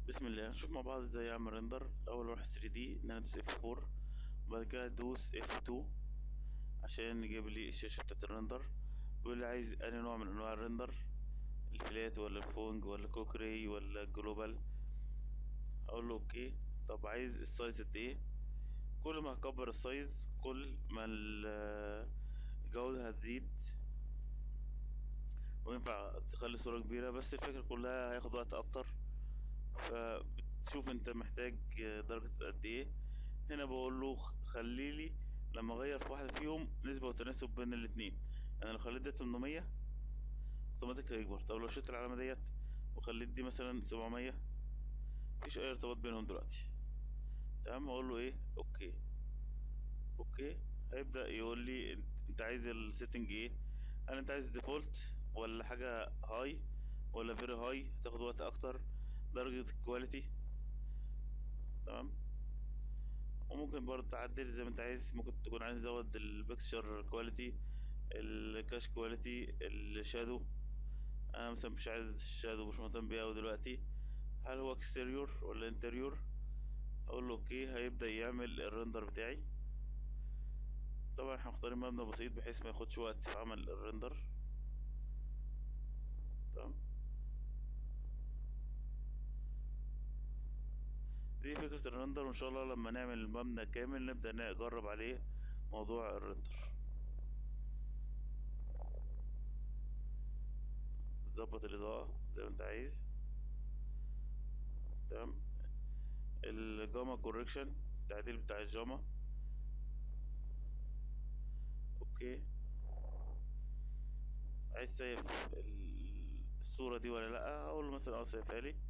بسم الله نشوف مع بعض ازاي اعمل ريندر اول اروح 3 دي ان انا ادوس اف 4 وبعد كده ادوس اف 2 عشان يجيب لي الشاشه بتاعت الريندر بيقول لي عايز انهي نوع من انواع الريندر الفلات ولا الفونج ولا كوكري ولا جلوبال اقول له اوكي طب عايز السايز قد ايه كل ما هكبر السايز كل ما الجودة هتزيد وينفع تخلي الصورة كبيرة بس الفكرة كلها هياخد وقت اكتر فبتشوف انت محتاج درجة قد ايه هنا بقول له خليلي لما اغير في واحدة فيهم نسبة وتناسب بين الاتنين يعني لو خليت ده 800 اوتوماتيك هيكبر طب لو شلت العلامة ديت وخليت دي مثلا 700 مفيش اي ارتباط بينهم دلوقتي تمام اقول له ايه اوكي اوكي هيبدأ يقول لي انت عايز السيتنج ايه هل انت عايز ديفولت ولا حاجة هاي ولا فيري هاي هتاخد وقت اكتر درجة الكواليتي تمام وممكن برضه تعدل زي ما انت عايز ممكن تكون عايز تزود البيكتشر كواليتي الكاش كواليتي الشادو انا مثلا مش عايز الشادو مش مهتم بيه اوي دلوقتي هل هو اكستيريور ولا انتريور اقول له اوكي هيبدأ يعمل الريندر بتاعي طبعا احنا مختارين مبنى بسيط بحيث ما ياخدش وقت في عمل الريندر تمام دي فكرة الريندر وان شاء الله لما نعمل المبنى كامل نبدأ نجرب عليه موضوع الريندر تظبط الإضاءة زي ما انت عايز تمام الجاما كوركشن التعديل بتاع الجاما اوكي عايز سيف الصورة دي ولا لأ اقول له مثلا اه سيفها لي